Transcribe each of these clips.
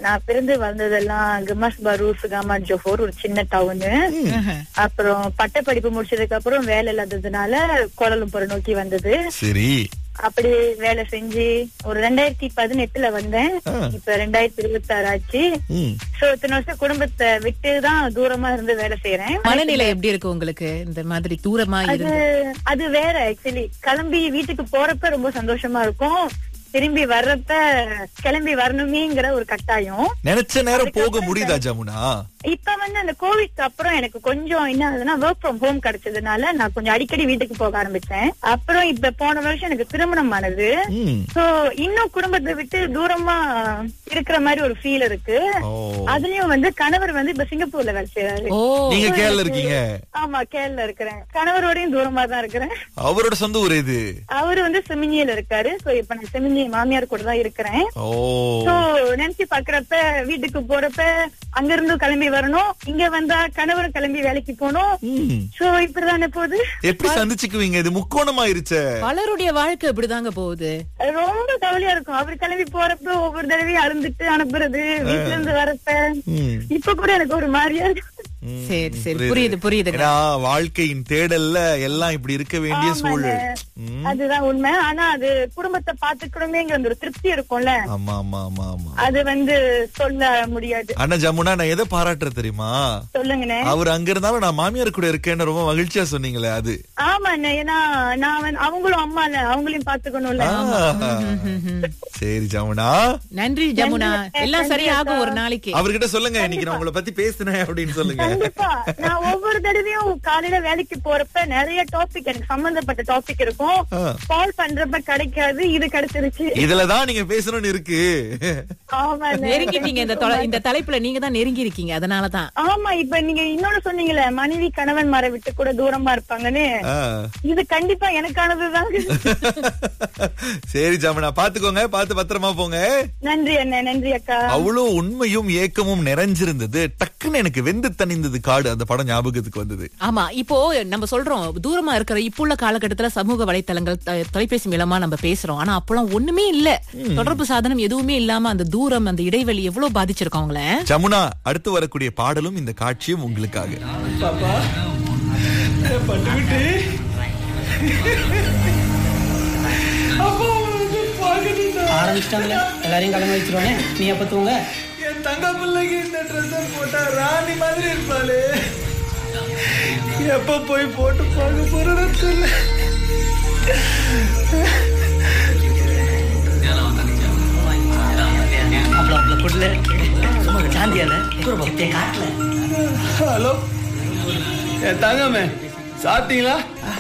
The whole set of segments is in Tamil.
நான் பிறந்து வளர்ந்ததெல்லாம் கமாஸ் பரு சுகாமா ஜோஹோர் ஒரு சின்ன டவுனு அப்புறம் பட்ட படிப்பு முடிச்சதுக்கு அப்புறம் வேலை இல்லாததுனால கோலம்புரம் நோக்கி வந்தது சரி அப்படி வேலை செஞ்சு ஒரு ரெண்டாயிரத்தி பதினெட்டுல வந்தேன் ஆ. இப்ப ரெண்டாயிரத்தி இருபத்தி ஆறு ஆச்சு ம். சோ இத்தனை வருஷம் குடும்பத்தை விட்டு தான் தூரமா இருந்து வேலை செய்யறேன் மனநிலை எப்படி இருக்கு உங்களுக்கு இந்த மாதிரி தூரமா அது இருந்து அது வேற ஆக்சுவலி கிளம்பி வீட்டுக்கு போறப்ப ரொம்ப சந்தோஷமா இருக்கும் திரும்பி வர்றப்ப கிளம்பி வரணுமேங்கிற ஒரு கட்டாயம் நினைச்ச நேரம் போக முடியுதா ஜமுனா இப்ப வந்து அந்த கோவிட்க்கு அப்புறம் எனக்கு கொஞ்சம் என்ன ஆகுதுன்னா ஒர்க் ஃப்ரம் ஹோம் கிடைச்சதுனால நான் கொஞ்சம் அடிக்கடி வீட்டுக்கு போக ஆரம்பிச்சேன் அப்புறம் இப்ப போன வருஷம் எனக்கு திருமணம் ஆனது ம். சோ இன்னும் குடும்பத்தை விட்டு தூரமா இருக்கிற மாதிரி ஒரு ஃபீல் இருக்கு ஓ அதுலயும் வந்து கணவர் வந்து இப்ப சிங்கப்பூர்ல வேலை செய்யறாரு ஓ நீங்க கேரள இருக்கீங்க ஆமா கேரள இருக்கிறேன் கணவரோடையும் தூரமா தான் இருக்கிறேன் அவரோட சொந்த ஊர் இது அவரு வந்து செமினியில இருக்காரு சோ இப்ப நான் செமினி மாமியார் கூட தான் இருக்கிறேன் ஓ சோ நினைச்சு பாக்குறப்ப வீட்டுக்கு போறப்ப அங்க இருந்து கிளம்பி வரணும் இங்க வந்தா கணவரும் கிளம்பி வேலைக்கு போகணும் ம். சோ இப்படிதானே போகுது எப்படி சந்திச்சுக்குவீங்க இது முக்கோணமாயிருச்சே பலருடைய வாழ்க்கை இப்படிதாங்க போகுது ரொம்ப கவலையா இருக்கும் அவர் கிளம்பி போறப்ப ஒவ்வொரு தடவையும் அழுந்துட்டு அனுப்புறது வீட்டுல இருந்து வரப்ப ம். இப்ப கூட எனக்கு ஒரு மாதிரியா இருக்கு ம். சரி சரி புரியுது புரியுதுங்க ஏன்னா வாழ்க்கையின் தேடல்ல எல்லாம் இப்படி இருக்க வேண்டிய ஆமாங்க. சூழல் ம். அதுதான் உண்மை ஆனா அது குடும்பத்தை பாத்துக்கணுமேங்கிற அந்த ஒரு திருப்தி இருக்கும்ல ஆமா ஆமா ஆமா ஆமா அது வந்து சொல்ல முடியாது அண்ணா ஜமுனா நான் எதை பாராட்டுறேன் தெரியுமா சொல்லுங்கண்ணே அவர் அங்க இருந்தாலும் நான் மாமியார் கூட இருக்கேன்னு ரொம்ப மகிழ்ச்சியா சொன்னீங்களே அது ஆமா அண்ணே ஏன்னா நான் வந்து அவங்களும் அம்மா இல்ல அவங்களையும் பாத்துக்கணும்ல ஆ. சரி ஜமுனா நன்றி ஜமுனா நன்றி, எல்லாம் நன்றி சரியாகும் அக்கா. ஒரு நாளைக்கு அவர்கிட்ட சொல்லுங்க இன்னைக்கு நான் உங்களை பத்தி பேசினேன் அப்படின்னு சொல்லுங்க கண்டிப்பா நான் ஒவ்வொரு தடவையும் காலையில வேலைக்கு போறப்ப நிறைய டாபிக் எனக்கு சம்பந்தப்பட்ட டாபிக் இருக்கும் ஆ. கால் பண்றப்ப கிடைக்காது இது கிடைச்சிருச்சு இதுலதான் நீங்க பேசணும்னு இருக்கு ஆமா அண்ணே. நெருங்கிட்டீங்க இந்த தொலை- இந்த தலைப்புல நீங்க தான் நெருங்கி இருக்கீங்க அதனாலதான் ஆமா இப்ப நீங்க இன்னொன்னு சொன்னீங்களே மனைவி கணவன் மர விட்டு கூட தூரமா இருப்பாங்கன்னு ஆ. இது கண்டிப்பா எனக்கானதுதான் சரி ஜமுனா பாத்துக்கோங்க பாத்து பத்திரமா போங்க நன்றி அண்ணே நன்றி அக்கா அவ்வளவு உண்மையும் ஏக்கமும் நிறைஞ்சிருந்தது டக்குன்னு எனக்கு வெந்து தணிந்தது காடு அந்த படம் ஞாபகத்துக்கு வந்தது ஆமா இப்போ நம்ம சொல்றோம் தூரமா இருக்கிற இப்போ உள்ள காலகட்டத்துல சமூக வலைத்தளங்கள் த- தொலைபேசி மூலமா நம்ம பேசுறோம் ஆனா அப்பெல்லாம் ஒண்ணுமே இல்ல தொடர்பு சாதனம் எதுவுமே இல்லாம அந்த தூரம் அந்த இடைவெளி எவ்வளவு பாதிச்சிருக்கோம் அவங்கள ஜமுனா அடுத்து வரக்கூடிய பாடலும் இந்த காட்சியும் உங்களுக்காக பாப்பா பட்டுக்கிட்டு அப்பா வந்து பார்க்கணும்டா. ஆரம்பிச்சிட்டாங்களே எல்லாரையும் கிளம்ப வச்சிருவானே நீ எப்ப தூங்க என் தங்க பிள்ளைக்கு இந்த ட்ரெஸ் போட்டா ராணி மாதிரி இருப்பாளே எப்ப போய் போட்டு பார்க்க போறேன்னு தெரியல அவ்வளோ அவ்வளோ குடல சும்மா சாந்தியால எத்தே காட்டல ஹலோ என் தங்கமே சாப்பிட்டீங்களா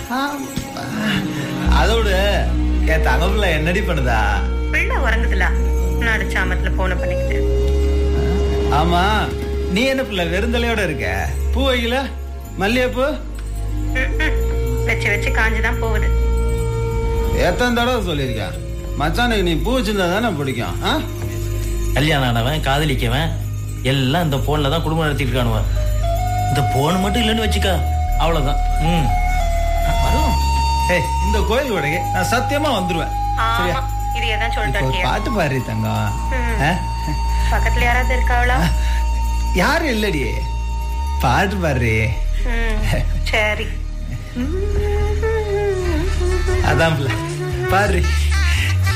அதோட என் தங்க பிள்ளை என்னடி பண்ணுதா பிள்ளை உறங்குதுல நான் சாமத்துல போன பண்ணிக்கிட்டு ஆமா நீ என்ன பிள்ளை வெறுந்தலையோட இருக்க பூ வைக்கல மல்லிகைப்பூ வச்சு வச்சு காஞ்சுதான் போகுது எத்தனை தடவை சொல்லியிருக்கேன் மச்சானுக்கு நீ பூ வச்சிருந்தா தானே பிடிக்கும் ஆ? கல்யாணம் ஆனவன் காதலிக்கவன் எல்லாம் இந்த போன்ல தான் குடும்பம் நடத்திட்டு இருக்கானுவன் இந்த போன் மட்டும் இல்லைன்னு வச்சுக்கா அவ்வளவுதான் ம் வரும் ஏய் இந்த கோயில் உடைக்கு நான் சத்தியமா வந்துருவேன் சரியா இது எதான் இப்போ ஒரு பாட்டு பாடுறி தங்கம் ஆ? பக்கத்துல யாராவது இருக்காவளா யாரும் இல்லடி பாட்டு பாடுறி சரி அதான் பிள்ளை. பாடுறி